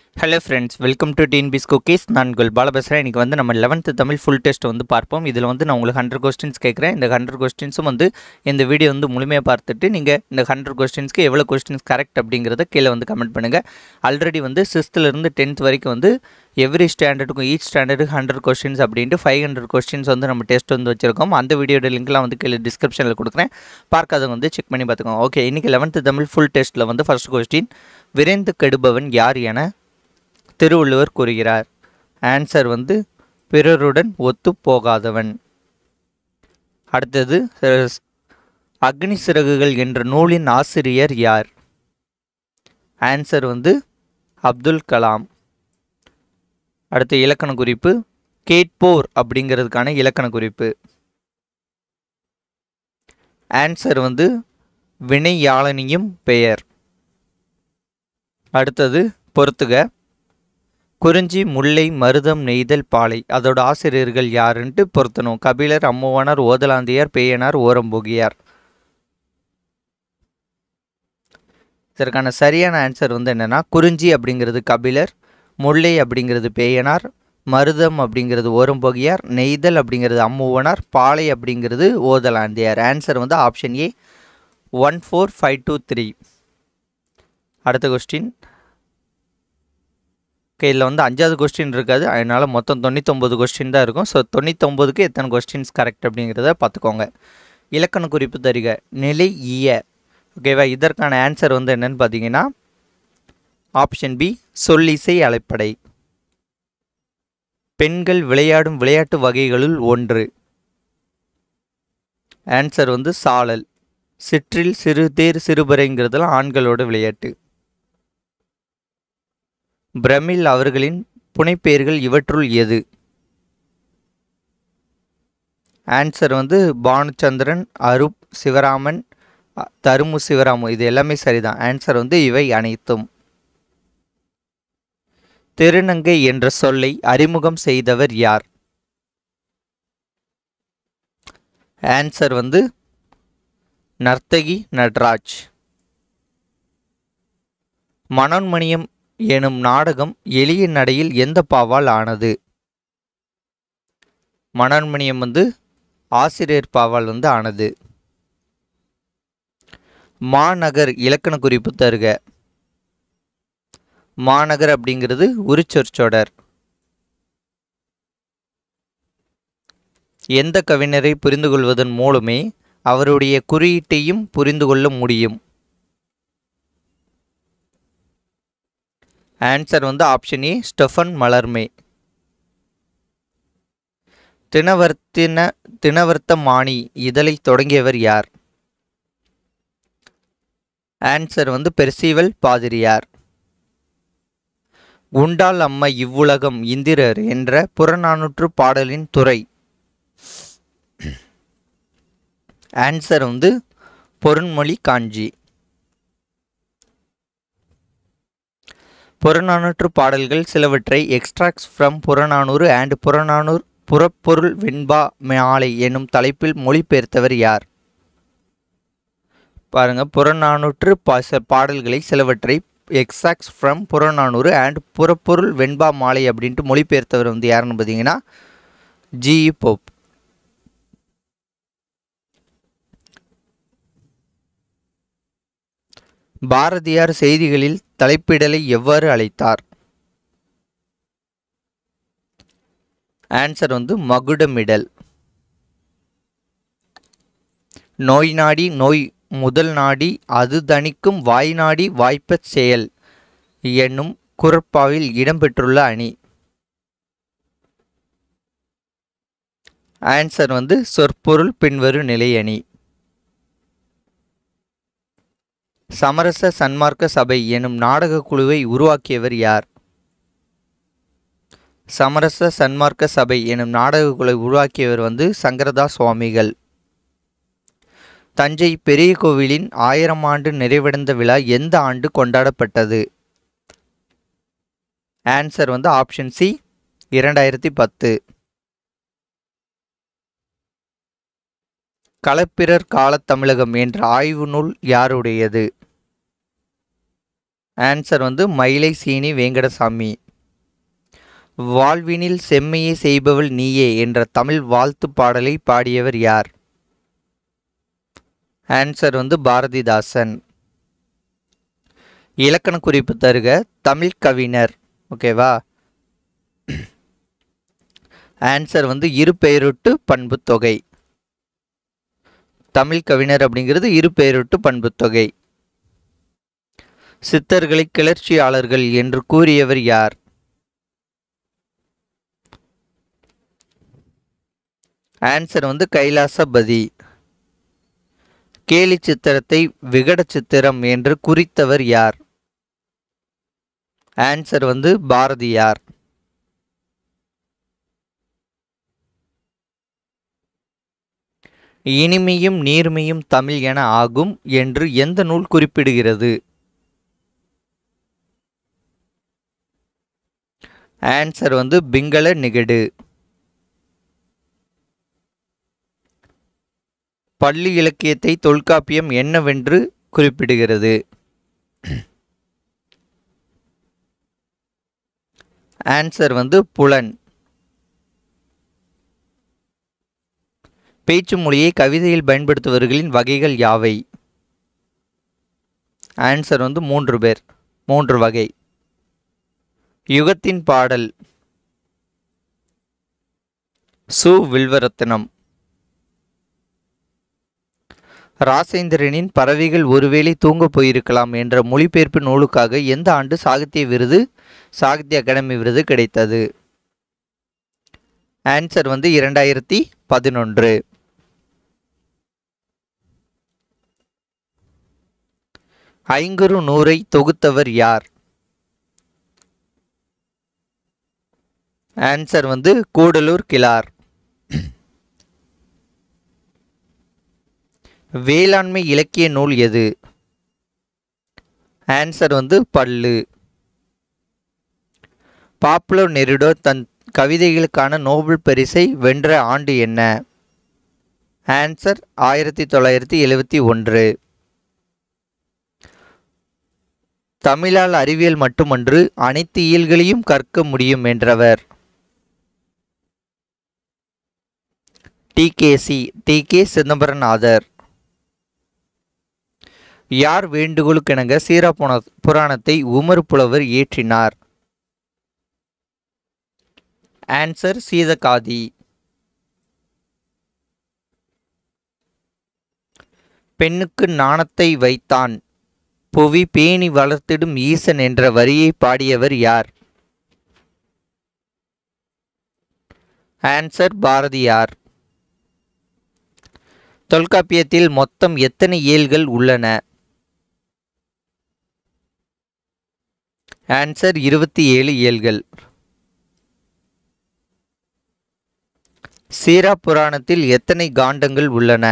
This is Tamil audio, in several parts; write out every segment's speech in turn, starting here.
hello friends welcome to TNPSC cookies நான் உங்கள் பால பேசுகிறேன் இன்றைக்கி வந்து நம்ம லெவன்த்து தமிழ் ஃபுல் டெஸ்ட் வந்து பார்ப்போம் இதில் வந்து நான் உங்களுக்கு ஹண்ட்ரட் கொஸ்டின்ஸ் கேட்குறேன் இந்த ஹண்ட்ரட் கொஸ்டின்ஸும் வந்து இந்த வீடியோ வந்து முழுமையாக பார்த்துட்டு நீங்கள் இந்த ஹண்ட்ரட் கொஸ்டின்ஸ்க்கு எவ்வளோ கொஸ்டின்ஸ் கரெக்ட் அப்படிங்கிறத கீழே வந்து கமெண்ட் பண்ணுங்கள் ஆல்ரெடி வந்து சிக்ஸ்த்துலேருந்து டென்த் வரைக்கும் வந்து எவ்ரி ஸ்டாண்டர்டுக்கும் ஈச் ஸ்டாண்டர்டுக்கு ஹண்ட்ரட் கொஸ்டின்ஸ் அப்படின்ட்டு ஃபைவ் ஹண்ட்ரட் கொஸ்டின்ஸ் வந்து நம்ம டெஸ்ட் வந்து வச்சிருக்கோம் அந்த வீடியோட லிங்க்லாம் வந்து கீழே டிஸ்கிரிப்ஷனில் கொடுக்குறேன் பார்க்காதவங்க வந்து செக் பண்ணி பார்த்துக்கோங்க ஓகே இன்றைக்கி லெவன்த்து தமிழ் ஃபுல் டெஸ்ட்டில் வந்து ஃபர்ஸ்ட் கொஸ்டின் விரைந்து கெடுபவன் யார் என திருவள்ளுவர் கூறுகிறார் ஆன்சர் வந்து பிறருடன் ஒத்து போகாதவன் அடுத்தது அஹ், அக்னி சிறகுகள் என்ற நூலின் ஆசிரியர் யார் ஆன்சர் வந்து அப்துல் கலாம் அடுத்த இலக்கண குறிப்பு கேட்போர் அப்படிங்கிறதுக்கான இலக்கண குறிப்பு ஆன்சர் வந்து வினையாளனியும் பெயர் அடுத்தது பொறுத்துக குறிஞ்சி முல்லை மருதம் நெய்தல் பாலை அதோட ஆசிரியர்கள் யாருன்ட்டு பொருத்தணும் கபிலர் அம்முவனார் ஓதலாந்தியார் பேயனார் ஓரம்போகியார் இதற்கான சரியான ஆன்சர் வந்து என்னன்னா குறிஞ்சி அப்படிங்கிறது கபிலர் முல்லை அப்படிங்கிறது பேயனார் மருதம் அப்படிங்கிறது ஓரம்போகியார் நெய்தல் அப்படிங்கிறது அம்முவனார் பாலை அப்படிங்கிறது ஓதலாந்தியார் ஆன்சர் வந்து option A one four five two three அடுத்த கொஸ்டின் ஓகே இதில் வந்து அஞ்சாவது கொஸ்டின் இருக்காது அதனால் மொத்தம் தொண்ணூத்தொம்பது கொஸ்டின் தான் இருக்கும் ஸோ தொண்ணூத்தொம்பதுக்கு எத்தனை கொஸ்டின்ஸ் கரெக்ட் அப்படிங்கிறத பார்த்துக்கோங்க இலக்கண குறிப்பு தருக நிலை ஈய ஓகேவா இதற்கான ஆன்சர் வந்து என்னன்னு பார்த்தீங்கன்னா ஆப்ஷன் பி சொல்லிசை அலைப்படை பெண்கள் விளையாடும் விளையாட்டு வகைகளுள் ஒன்று ஆன்சர் வந்து சாழல் சிற்றில் சிறுதேர் சிறுபறைங்கிறதுலாம் ஆண்களோட விளையாட்டு பிரமிழ் அவர்களின் புனைப்பெயர்கள் இவற்றுள் எது ஆன்சர் வந்து பானுச்சந்திரன் அருப் சிவராமன் அ, தருமு சிவராமு இது எல்லாமே சரிதான் ஆன்சர் வந்து இவை அனைத்தும் திருநங்கை என்ற சொல்லை அறிமுகம் செய்தவர் யார் ஆன்சர் வந்து நர்த்தகி நட்ராஜ் மனோன்மணியம் எனும் நாடகம் எளிய நடையில் எந்த பாவால் ஆனது மனோன்மணியம் வந்து ஆசிரியர் பாவால் வந்து ஆனது மாநகர் இலக்கண குறிப்பு தருக மாநகர் அப்படிங்கிறது உரிச்சொற்சொடர் எந்த கவிஞரை புரிந்து கொள்வதன் மூலமே அவருடைய குறியீட்டையும் புரிந்து கொள்ள முடியும் ஆன்சர் வந்து ஆப்ஷன் ஏ ஸ்டெஃபன் மலர்மே தினவர்த்தின தினவர்த்தமானி இதழை தொடங்கியவர் யார் ஆன்சர் வந்து பெர்சிவல் பாதிரியார் உண்டால் அம்மா இவ்வுலகம் இந்திரர் என்ற புறநானூற்று பாடலின் துறை ஆன்சர் வந்து பொருண்மொழி காஞ்சி புறநானூற்று பாடல்கள் சிலவற்றை extracts from Purananuru and Purananuru Purapporul Venba மாலை எனும் தலைப்பில் மொழிபெயர்த்தவர் யார் பாருங்க புறநானூற்று பாச பாடல்களை சிலவற்றை எக்ஸாக்ட்ஸ் ஃப்ரம் புறநானூறு அண்ட் புறப்பொருள் வெண்பா மாலை அப்படின்ட்டு மொழிபெயர்த்தவர் வந்து யாருன்னு பார்த்தீங்கன்னா ஜிஇ போப் பாரதியார் செய்திகளில் தலைப்பிடலை எவ்வாறு அழைத்தார் ஆன்சர் வந்து மகுடமிடல் நோய் நாடி நோய் முதல் நாடி அது தணிக்கும் வாய் நாடி வாய்ப்பச் செயல் என்னும் குரட்பாவில் இடம்பெற்றுள்ள அணி ஆன்சர் வந்து சொற்பொருள் பின்வரும் நிலை அணி சமரச சன்மார்க்க சபை எனும் நாடக குழுவை உருவாக்கியவர் யார் சமரச சன்மார்க்க சபை எனும் நாடக குழுவை உருவாக்கியவர் வந்து சங்கரதாஸ் சுவாமிகள் தஞ்சை பெரிய கோவிலின் ஆயிரம் ஆண்டு நிறைவடைந்த விழா எந்த ஆண்டு கொண்டாடப்பட்டது ஆன்சர் வந்து ஆப்ஷன் சி இரண்டாயிரத்தி பத்து களப்பிரர் காலத் தமிழகம் என்ற ஆய்வு நூல் யாருடையது ஆன்சர் வந்து மயிலை சீனி வேங்கடசாமி வாழ்வினில் செம்மையை செய்பவள் நீயே என்ற தமிழ் வாழ்த்து பாடலை பாடியவர் யார் ஆன்சர் வந்து பாரதிதாசன் இலக்கண குறிப்பு தருக தமிழ் கவிஞர் ஓகேவா ஆன்சர் வந்து இரு பெயரொட்டு பண்பு தொகை தமிழ் கவிஞர் அப்படிங்கிறது இரு பெயரொட்டு பண்பு தொகை சித்தர்களை கிளர்ச்சியாளர்கள் என்று கூறியவர் யார் ஆன்சர் வந்து கைலாசபதி கேலி சித்திரத்தை விகட சித்திரம் என்று குறித்தவர் யார் ஆன்சர் வந்து பாரதியார் இனிமையும் நீர்மையும் தமிழ் என ஆகும் என்று எந்த நூல் குறிப்பிடுகிறது ஆன்சர் வந்து பிங்கள நிகடு பள்ளி இலக்கியத்தை தொல்காப்பியம் என்னவென்று குறிப்பிடுகிறது ஆன்சர் வந்து புலன் பேச்சு மொழியை கவிதையில் பயன்படுத்துபவர்களின் வகைகள் யாவை ஆன்சர் வந்து மூன்று பேர் மூன்று வகை யுகத்தின் பாடல் சு வில்வரத்னம் ராசேந்திரனின் பறவைகள் ஒருவேளை தூங்கப் போயிருக்கலாம் என்ற மொழிபெயர்ப்பு நூலுக்காக எந்த ஆண்டு சாகித்ய விருது சாகித்ய அகாடமி விருது கிடைத்தது ஆன்சர் வந்து இரண்டாயிரத்தி பதினொன்று ஐங்குறு நூறை தொகுத்தவர் யார் ஆன்சர் வந்து கூடலூர் கிளார் வேளாண்மை இலக்கிய நூல் எது ஆன்சர் வந்து பல்லு பாப்புலோ நெருடோ தன் கவிதைகளுக்கான நோபல் பரிசை வென்ற ஆண்டு என்ன ஆன்சர் ஆயிரத்தி தொள்ளாயிரத்தி எழுவத்தி ஒன்று தமிழால் அறிவியல் மட்டுமன்று அனைத்து இயல்களையும் கற்க முடியும் என்றவர் T K C T K Chidambaranathar யார் வேண்டுகோளுக்கிணங்க சீரா புன புராணத்தை உமர் புலவர் இயற்றினார் ஆன்சர் சீதகாதி பெண்ணுக்கு நாணத்தை வைத்தான் புவி பேணி வளர்த்திடும் ஈசன் என்ற வரியை பாடியவர் யார் ஆன்சர் பாரதியார் தொல்காப்பியத்தில் மொத்தம் எத்தனை ஏழ்கள் உள்ளன ஆன்சர் இருபத்தி ஏழு ஏழ்கள் சீரா புராணத்தில் எத்தனை காண்டங்கள் உள்ளன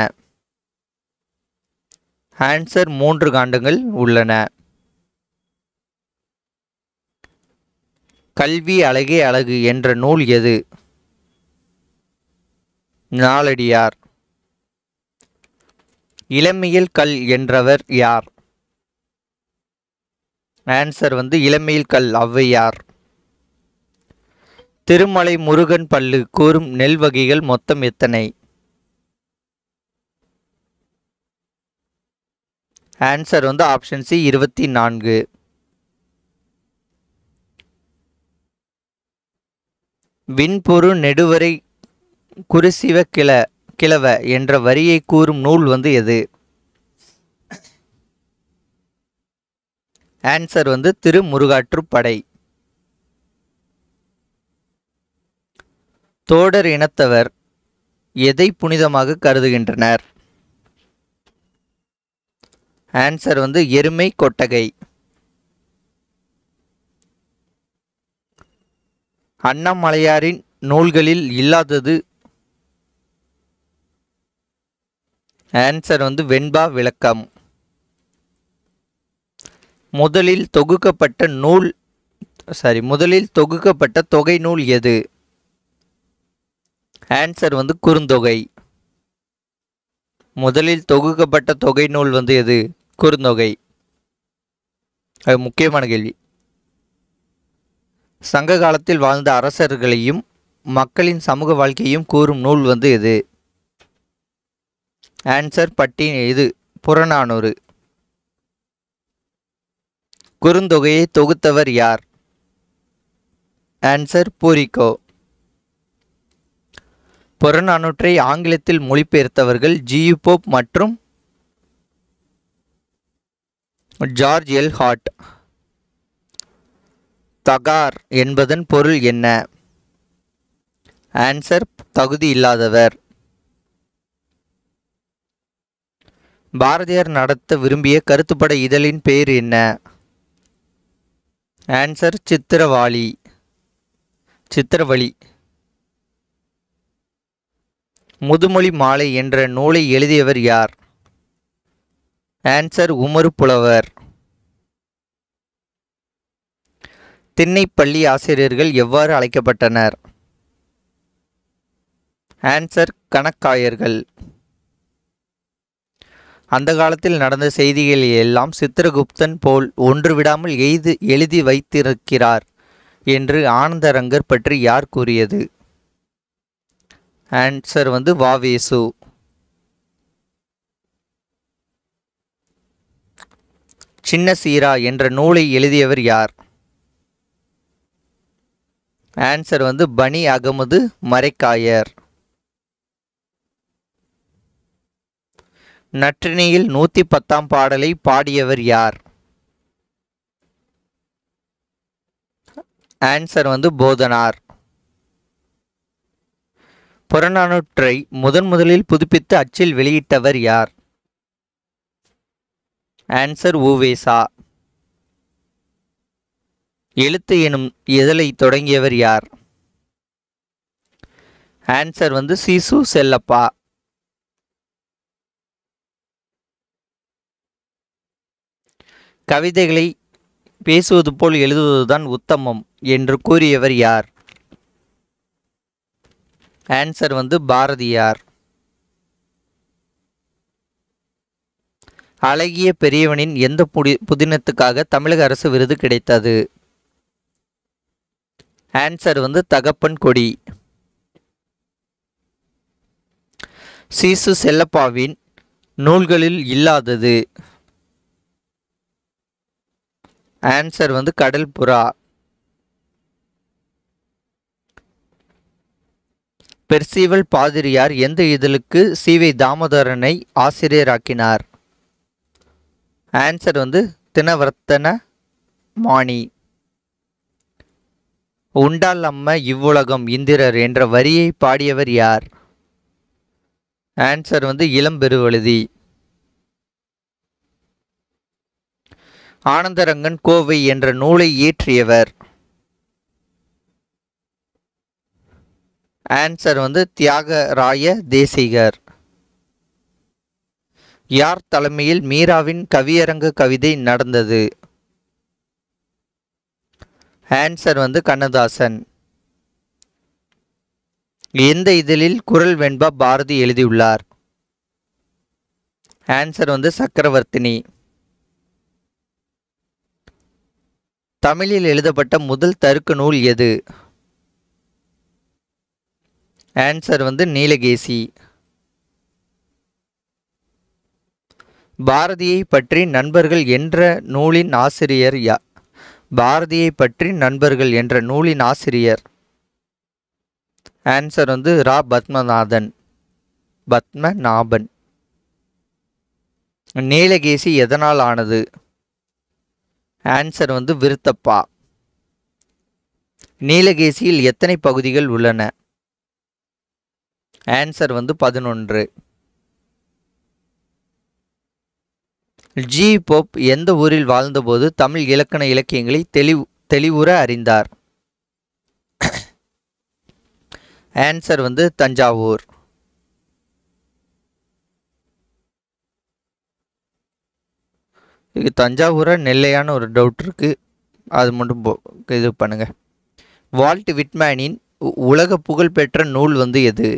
ஆன்சர் மூன்று காண்டங்கள் உள்ளன கல்வி அழகே அழகு என்ற நூல் எது நாலடியார் இளமையில் கல் என்றவர் யார் ஆன்சர் வந்து இளமையில் கல் ஔவையார் திருமலை முருகன் பல்லு கூறும் நெல் வகைகள் மொத்தம் எத்தனை ஆன்சர் வந்து ஆப்ஷன் சி இருபத்தி நான்கு விண்பொரு நெடுவரை குருசிவ கிள கிழவ என்ற வரியை கூறும் நூல் வந்து எது ஆன்சர் வந்து திருமுருகாற்றுப்படை தோடர் இனத்தவர் எதை புனிதமாக கருதுகின்றனர் ஆன்சர் வந்து எருமை கொட்டகை அண்ணாமலையாரின் நூல்களில் இல்லாதது ஆன்சர் வந்து வெண்பா விளக்கம் முதலில் தொகுக்கப்பட்ட நூல் சாரி முதலில் தொகுக்கப்பட்ட தொகை நூல் எது ஆன்சர் வந்து குறுந்தொகை முதலில் தொகுக்கப்பட்ட தொகை நூல் வந்து எது குறுந்தொகை அது முக்கியமான கேள்வி சங்க காலத்தில் வாழ்ந்த அரசர்களையும் மக்களின் சமூக வாழ்க்கையும் கூறும் நூல் வந்து எது ஆன்சர் பட்டி இது புறநானூறு குறுந்தொகையை தொகுத்தவர் யார் ஆன்சர் பூரிக்கோ புறநானூற்றை ஆங்கிலத்தில் மொழிபெயர்த்தவர்கள் ஜியு போப் மற்றும் ஜார்ஜ் எல் ஹாட் தகார் என்பதன் பொருள் என்ன ஆன்சர் தகுதி இல்லாதவர் பாரதியார் நடத்த விரும்பிய கருத்துப்பட இதழின் பெயர் என்ன ஆன்சர் சித்திரவாளி சித்திரவழி முதுமொழி மாலை என்ற நூலை எழுதியவர் யார் ஆன்சர் உமறு புலவர் திண்ணைப்பள்ளி ஆசிரியர்கள் எவ்வாறு அழைக்கப்பட்டனர் ஆன்சர் கணக்காயர்கள் அந்த காலத்தில் நடந்த செய்திகள் எல்லாம் சித்திரகுப்தன் போல் ஒன்று விடாமல் எய்து எழுதி வைத்திருக்கிறார் என்று ஆனந்தரங்கர் பற்றி யார் கூறியது ஆன்சர் வந்து வாவேசு சின்ன சீரா என்ற நூலை எழுதியவர் யார் ஆன்சர் வந்து பனி அகமது மரைக்காயர் நற்றினியில் நூற்றி பத்தாம் பாடலை பாடியவர் யார் ஆன்சர் வந்து போதனார் புறநானூற்றை முதன் முதலில் புதுப்பித்து அச்சில் வெளியிட்டவர் யார் ஆன்சர் ஊவேசா எழுத்து எனும் இதழை தொடங்கியவர் யார் ஆன்சர் வந்து சிசு செல்லப்பா கவிதைகளை பேசுவது போல் எழுதுவதுதான் உத்தமம் என்று கூறியவர் யார் ஆன்சர் வந்து பாரதியார் அழகிய பெரியவனின் எந்த புடி புதினத்துக்காக தமிழக அரசு விருது கிடைத்தது ஆன்சர் வந்து தகப்பன் கொடி சீசு செல்லப்பாவின் நூல்களில் இல்லாதது ஆன்சர் வந்து கடல் புறா பெர்சீவல் பாதிரியார் எந்த இதழுக்கு சீவை தாமோதரனை ஆசிரியராக்கினார் ஆன்சர் வந்து தினவர்த்தன மாணி உண்டால் அம்ம இவ்வுலகம் இந்திரர் என்ற வரியை பாடியவர் யார் ஆன்சர் வந்து இளம்பெருவழுதி ஆனந்தரங்கன் கோவை என்ற நூலை இயற்றியவர் ஆன்சர் வந்து தியாகராய தேசிகர் யார் தலைமையில் மீராவின் கவியரங்கு கவிதை நடந்தது ஆன்சர் வந்து கண்ணதாசன் எந்த இதழில் குரல் வெண்பா பாரதி எழுதியுள்ளார் ஆன்சர் வந்து சக்கரவர்த்தினி தமிழில் எழுதப்பட்ட முதல் தருக்கு நூல் எது ஆன்சர் வந்து நீலகேசி பாரதியை பற்றி நண்பர்கள் என்ற நூலின் ஆசிரியர் யா பாரதியை பற்றி நண்பர்கள் என்ற நூலின் ஆசிரியர் ஆன்சர் வந்து ரா பத்மநாதன் பத்மநாபன் நீலகேசி எதனால் ஆனது ஆன்சர் வந்து விருத்தப்பா நீலகேசியில் எத்தனை பகுதிகள் உள்ளன ஆன்சர் வந்து பதினொன்று ஜி போப் எந்த ஊரில் வாழ்ந்தபோது தமிழ் இலக்கண இலக்கியங்களை தெளிவு தெளிவுற அறிந்தார் ஆன்சர் வந்து தஞ்சாவூர் இது தஞ்சாவூரா நெல்லையான ஒரு டவுட் இருக்கு அது மட்டும் போ இது பண்ணுங்க வால்ட் விட்மேனின் உ- உலக புகழ்பெற்ற நூல் வந்து எது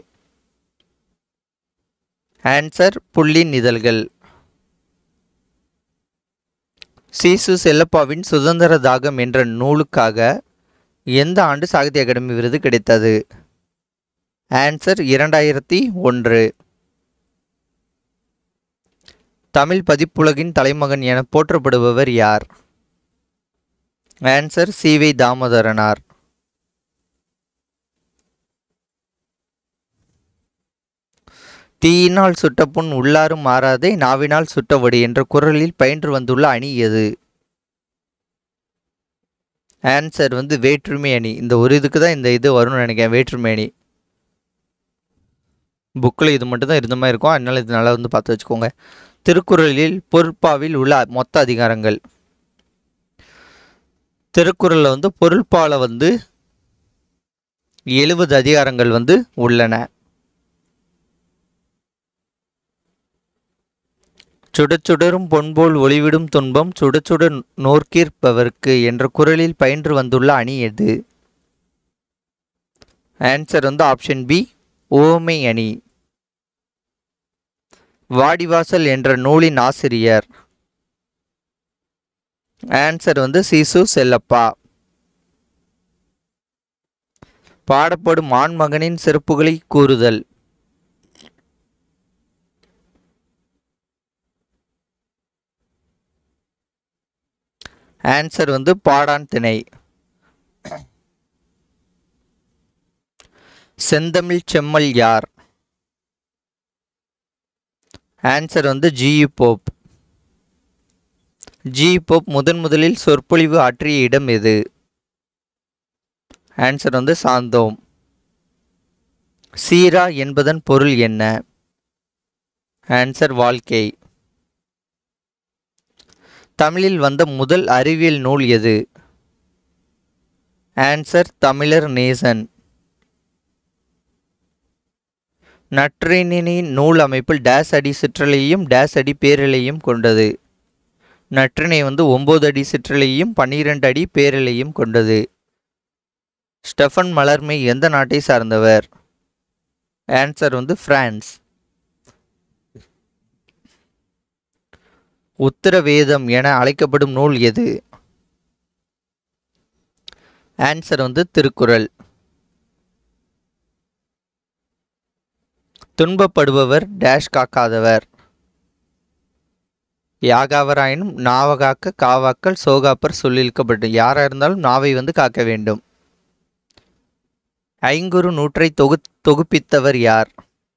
ஆன்சர் புள்ளின் இதழ்கள் சீசு செல்லப்பாவின் சுதந்திர தாகம் என்ற நூலுக்காக எந்த ஆண்டு சாகித்ய அகாடமி விருது கிடைத்தது ஆன்சர் இரண்டாயிரத்தி ஒன்று தமிழ் பதிப்புலகின் தலைமகன் என போற்றப்படுபவர் யார் ஆன்சர் சிவை தாமோதரனார் தீயினால் சுட்ட புண் உள்ளாரும் மாறாதே நாவினால் சுட்டவடு என்ற குரலில் பயின்று வந்துள்ள அணி எது ஆன்சர் வந்து வேற்றுமை அணி இந்த ஒரு இதுக்கு தான் இந்த இது வரும்னு நினைக்கிறேன் வேற்றுமை அணி புக்கில் இது மட்டும் தான் இருந்த மாதிரி இருக்கும் அதனால இது நல்லா வந்து பார்த்து வச்சுக்கோங்க திருக்குறளில் பொருட்பாவில் உள்ள மொத்த அதிகாரங்கள் திருக்குறளில் வந்து பொருட்பால வந்து எழுபது அதிகாரங்கள் வந்து உள்ளன சுடச் சுடரும் பொன்போல் ஒளிவிடும் துன்பம் சுடச் சுட நோர்க்கிற்பவர்க்கு என்ற குரலில் பயின்று வந்துள்ள அணி எது ஆன்சர் வந்து ஆப்ஷன் பி ஓமை அணி வாடிவாசல் என்ற நூலின் ஆசிரியர் ஆன்சர் வந்து சிசு செல்லப்பா பாடப்படும் ஆண்மகனின் சிறப்புகளை கூறுதல் ஆன்சர் வந்து பாடான் திணை செந்தமிழ் செம்மல் யார் ஆன்சர் வந்து ஜியு போப் ஜி போப் முதன் முதலில் சொற்பொழிவு ஆற்றிய இடம் எது ஆன்சர் வந்து சாந்தோம் சீரா என்பதன் பொருள் என்ன ஆன்சர் வாழ்க்கை தமிழில் வந்த முதல் அறிவியல் நூல் எது ஆன்சர் தமிழர் நேசன் நற்றினின் நூல் அமைப்பில் டேஸ் அடி சிற்றலையும் டேஸ் அடி பேரலையும் கொண்டது நற்றினை வந்து ஒம்பது அடி சிற்றலையும் பன்னிரண்டு அடி பேரலையும் கொண்டது ஸ்டெஃபன் மலர்மை எந்த நாட்டை சார்ந்தவர் ஆன்சர் வந்து பிரான்ஸ் உத்தரவேதம் என அழைக்கப்படும் நூல் எது ஆன்சர் வந்து திருக்குறள் துன்பப்படுபவர் டேஷ் காக்காதவர் யாகாவராயினும் நாவகாக்க காவாக்கல் சோகாப்பர் சொல்லியிருக்கப்பட்டு யாராக இருந்தாலும் நாவை வந்து காக்க வேண்டும் ஐங்குறு நூற்றை தொகு தொகுப்பித்தவர் யார்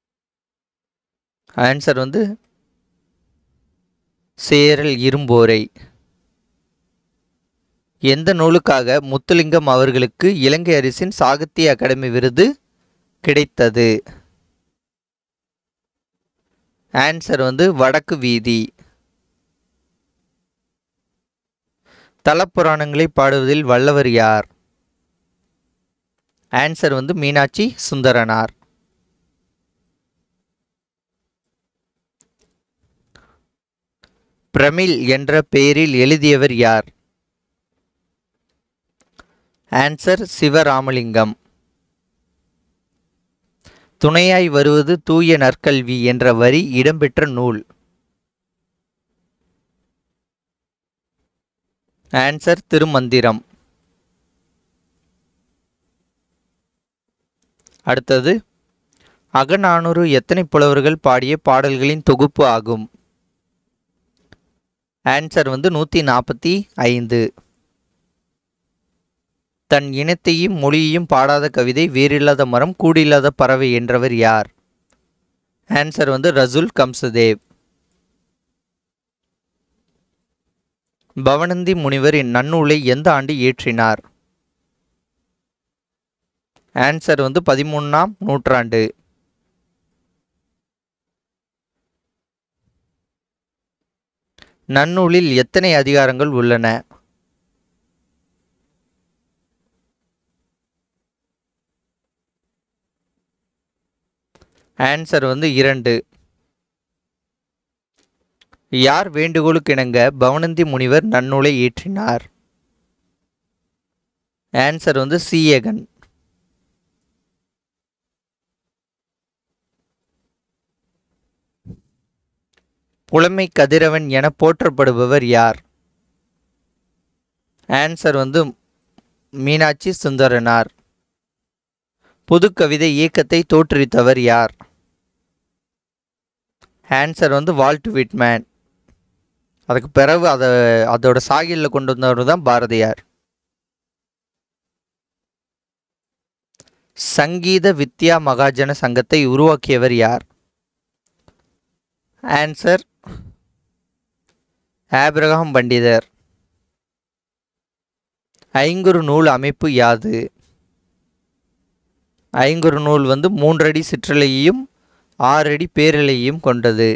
ஆன்சர் வந்து சேரல் இரும்போரை எந்த நூலுக்காக முத்துலிங்கம் அவர்களுக்கு இலங்கை அரசின் சாகித்ய அகாடமி விருது கிடைத்தது ஆன்சர் வந்து வடக்கு வீதி தலப்புராணங்களை பாடுவதில் வல்லவர் யார் ஆன்சர் வந்து மீனாட்சி சுந்தரனார் பிரமிழ் என்ற பெயரில் எழுதியவர் யார் ஆன்சர் சிவராமலிங்கம் துணையாய் வருவது தூய நற்கல்வி என்ற வரி இடம்பெற்ற நூல் ஆன்சர் திருமந்திரம் அடுத்தது அகநானூறு எத்தனை புலவர்கள் பாடிய பாடல்களின் தொகுப்பு ஆகும் ஆன்சர் வந்து நூற்றி நாற்பத்தி ஐந்து தன் இனத்தையும் மொழியையும் பாடாத கவிதை வேறில்லாத மரம் கூடில்லாத பறவை என்றவர் யார் ஆன்சர் வந்து ரசூல் கம்சதேவ் பவனந்தி முனிவர் இந்நன்னூலை எந்த ஆண்டு இயற்றினார் ஆன்சர் வந்து பதிமூணாம் நூற்றாண்டு நன்னூலில் எத்தனை அதிகாரங்கள் உள்ளன ஆன்சர் வந்து இரண்டு யார் வேண்டுகோளுக்கிணங்க பவனந்தி முனிவர் நன்னூலை இயற்றினார் ஆன்சர் வந்து சீயகன் புலமை கதிரவன் என போற்றப்படுபவர் யார் ஆன்சர் வந்து மீனாட்சி சுந்தரனார் புதுக்கவிதை இயக்கத்தை தோற்றுவித்தவர் யார் ஆன்சர் வந்து வால்ட் விட்மேன் அதுக்கு பிறகு அதை அதோட சாகிலில் கொண்டு வந்தவர் தான் பாரதியார் சங்கீத வித்யா மகாஜன சங்கத்தை உருவாக்கியவர் யார் ஆன்சர் ஆபிரகாம் பண்டிதர் ஐங்குறு நூல் அமைப்பு யாது ஐங்குறு நூல் வந்து மூன்றடி சிற்றலையையும் ஆறடி பேரலையையும் கொண்டது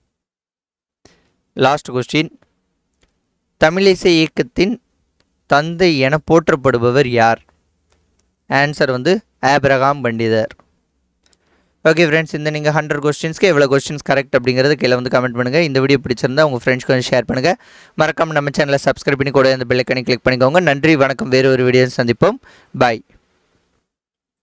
லாஸ்ட் கொஸ்டின் தமிழிசை இயக்கத்தின் தந்தை என போற்றப்படுபவர் யார் ஆன்சர் வந்து ஆபிரகாம் பண்டிதர் ஓகே ஃப்ரெண்ட்ஸ் இந்த நீங்கள் ஹண்ட்ரட் கொஸ்டின்ஸ்க்கு எவ்வளோ கொஸ்டின்ஸ் கரெக்ட் அப்படிங்கிறது கீழே வந்து கமெண்ட் பண்ணுங்கள் இந்த வீடியோ பிடிச்சிருந்தா உங்கள் ஃப்ரெண்ட்ஸ்க்கு வந்து ஷேர் பண்ணுங்கள் மறக்காம நம்ம சேனலை சப்ஸ்கிரைப் பண்ணி கூட இந்த பெல்லைக்கனை கிளிக் பண்ணிக்கோங்க நன்றி வணக்கம் வேறு ஒரு வீடியோ சந்திப்போம் பாய்